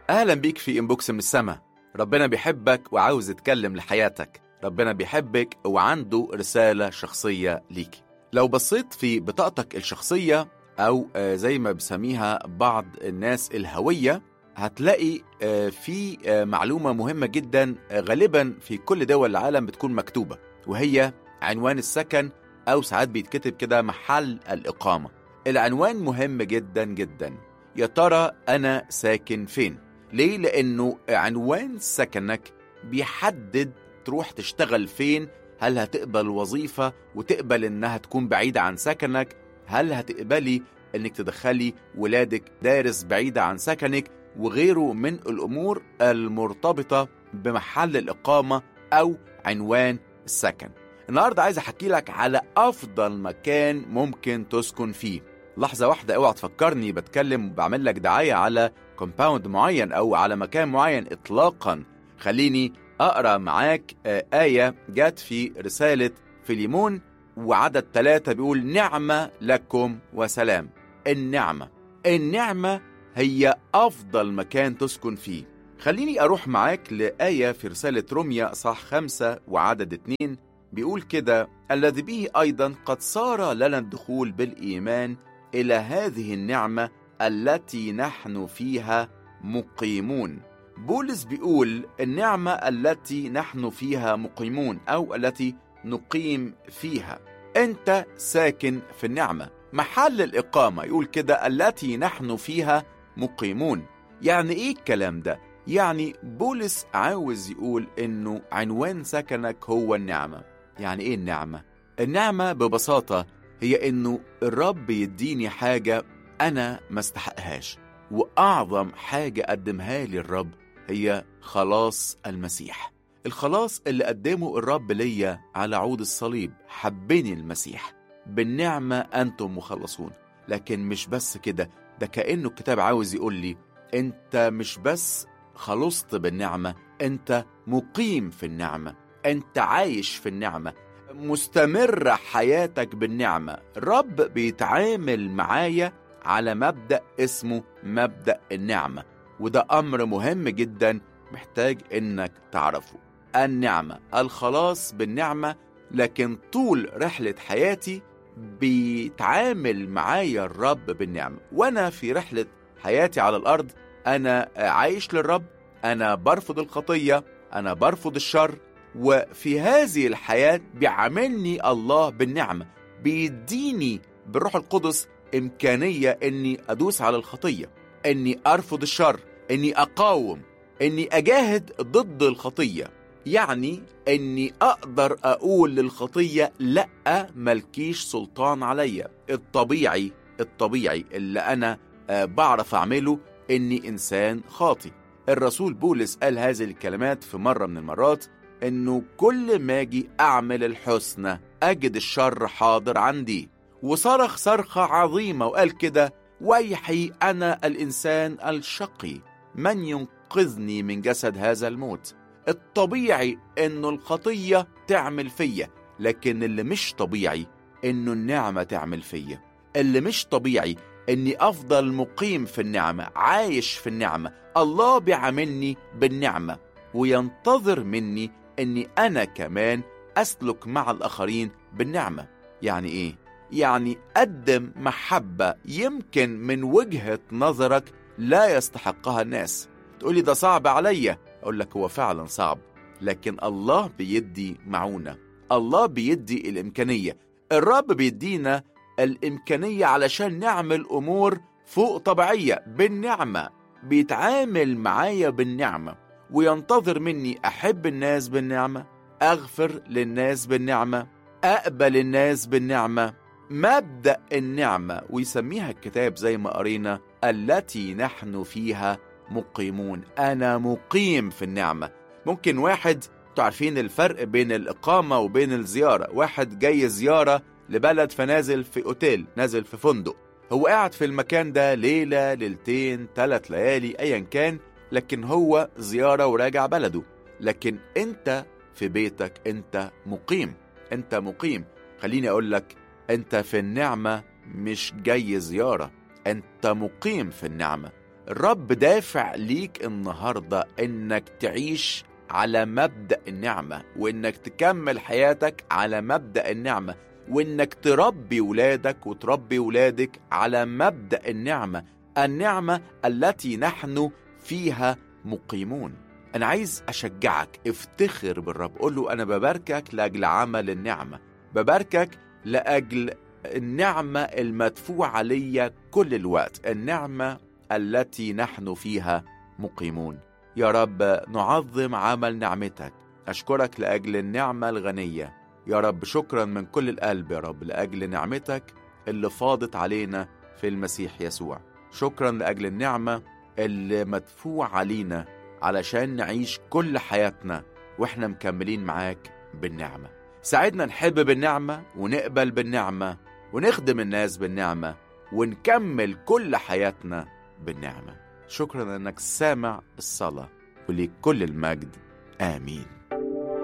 أهلا بيك في إنبوكس من السما ربنا بيحبك وعاوز يتكلم لحياتك ربنا بيحبك وعنده رسالة شخصية ليك لو بصيت في بطاقتك الشخصية أو آه، زي ما بسميها بعض الناس الهوية هتلاقي آه، في آه، معلومة مهمة جدا آه، غالبا في كل دول العالم بتكون مكتوبة وهي عنوان السكن أو ساعات بيتكتب كده محل الإقامة العنوان مهم جدا جدا يا ترى أنا ساكن فين؟ ليه؟ لأنه عنوان سكنك بيحدد تروح تشتغل فين هل هتقبل وظيفة وتقبل إنها تكون بعيدة عن سكنك هل هتقبلي إنك تدخلي ولادك دارس بعيدة عن سكنك وغيره من الأمور المرتبطة بمحل الإقامة أو عنوان السكن النهاردة عايز أحكي لك على أفضل مكان ممكن تسكن فيه لحظة واحدة اوعى تفكرني بتكلم وبعمل لك دعاية على كومباوند معين أو على مكان معين إطلاقا خليني أقرأ معاك آه، آية جت في رسالة فيليمون وعدد ثلاثة بيقول نعمة لكم وسلام النعمة النعمة هي أفضل مكان تسكن فيه خليني أروح معاك لآية في رسالة روميا صح خمسة وعدد اتنين بيقول كده الذي به أيضا قد صار لنا الدخول بالإيمان إلى هذه النعمة التي نحن فيها مقيمون بولس بيقول النعمة التي نحن فيها مقيمون أو التي نقيم فيها أنت ساكن في النعمة محل الإقامة يقول كده التي نحن فيها مقيمون يعني إيه الكلام ده؟ يعني بولس عاوز يقول إنه عنوان سكنك هو النعمة يعني إيه النعمة؟ النعمة ببساطة هي إنه الرب يديني حاجة أنا ما استحقهاش وأعظم حاجة قدمها لي الرب هي خلاص المسيح الخلاص اللي قدمه الرب ليا على عود الصليب حبني المسيح بالنعمة أنتم مخلصون لكن مش بس كده ده كأنه الكتاب عاوز يقول لي أنت مش بس خلصت بالنعمة أنت مقيم في النعمة أنت عايش في النعمة مستمرة حياتك بالنعمة الرب بيتعامل معايا على مبدأ اسمه مبدأ النعمة وده أمر مهم جدا محتاج إنك تعرفه النعمة الخلاص بالنعمة لكن طول رحلة حياتي بيتعامل معايا الرب بالنعمة وأنا في رحلة حياتي على الأرض أنا عايش للرب أنا برفض الخطية أنا برفض الشر وفي هذه الحياة بيعاملني الله بالنعمة بيديني بالروح القدس إمكانية إني أدوس على الخطية إني أرفض الشر إني أقاوم إني أجاهد ضد الخطية يعني إني أقدر أقول للخطية لأ ملكيش سلطان عليا الطبيعي الطبيعي اللي أنا آه، بعرف أعمله إني إنسان خاطي الرسول بولس قال هذه الكلمات في مرة من المرات إنه كل ما أجي أعمل الحسنى أجد الشر حاضر عندي وصرخ صرخة عظيمة وقال كده ويحي أنا الإنسان الشقي من ينقذني من جسد هذا الموت الطبيعي إنه الخطية تعمل فيا لكن اللي مش طبيعي إنه النعمة تعمل فيا اللي مش طبيعي إني أفضل مقيم في النعمة عايش في النعمة الله بيعاملني بالنعمة وينتظر مني إني أنا كمان أسلك مع الآخرين بالنعمة يعني إيه؟ يعني قدم محبة يمكن من وجهة نظرك لا يستحقها الناس تقولي ده صعب عليا أقول لك هو فعلا صعب لكن الله بيدي معونة الله بيدي الإمكانية الرب بيدينا الإمكانية علشان نعمل أمور فوق طبيعية بالنعمة بيتعامل معايا بالنعمة وينتظر مني أحب الناس بالنعمة أغفر للناس بالنعمة أقبل الناس بالنعمة مبدأ النعمة ويسميها الكتاب زي ما قرينا التي نحن فيها مقيمون أنا مقيم في النعمة ممكن واحد تعرفين الفرق بين الإقامة وبين الزيارة واحد جاي زيارة لبلد فنازل في أوتيل نازل في فندق هو قاعد في المكان ده ليلة ليلتين ثلاث ليالي أيا كان لكن هو زيارة وراجع بلده لكن أنت في بيتك أنت مقيم أنت مقيم خليني أقول لك أنت في النعمة مش جاي زيارة أنت مقيم في النعمة الرب دافع ليك النهاردة إنك تعيش على مبدأ النعمة وإنك تكمل حياتك على مبدأ النعمة وإنك تربي ولادك وتربي ولادك على مبدأ النعمة النعمة التي نحن فيها مقيمون أنا عايز أشجعك افتخر بالرب قول له أنا بباركك لأجل عمل النعمة بباركك لأجل النعمة المدفوعة ليا كل الوقت النعمة التي نحن فيها مقيمون يا رب نعظم عمل نعمتك أشكرك لأجل النعمة الغنية يا رب شكرا من كل القلب يا رب لأجل نعمتك اللي فاضت علينا في المسيح يسوع شكرا لأجل النعمة اللي مدفوع علينا علشان نعيش كل حياتنا واحنا مكملين معاك بالنعمة ساعدنا نحب بالنعمة ونقبل بالنعمة ونخدم الناس بالنعمة ونكمل كل حياتنا بالنعمة شكرا انك سامع الصلاة وليك كل المجد آمين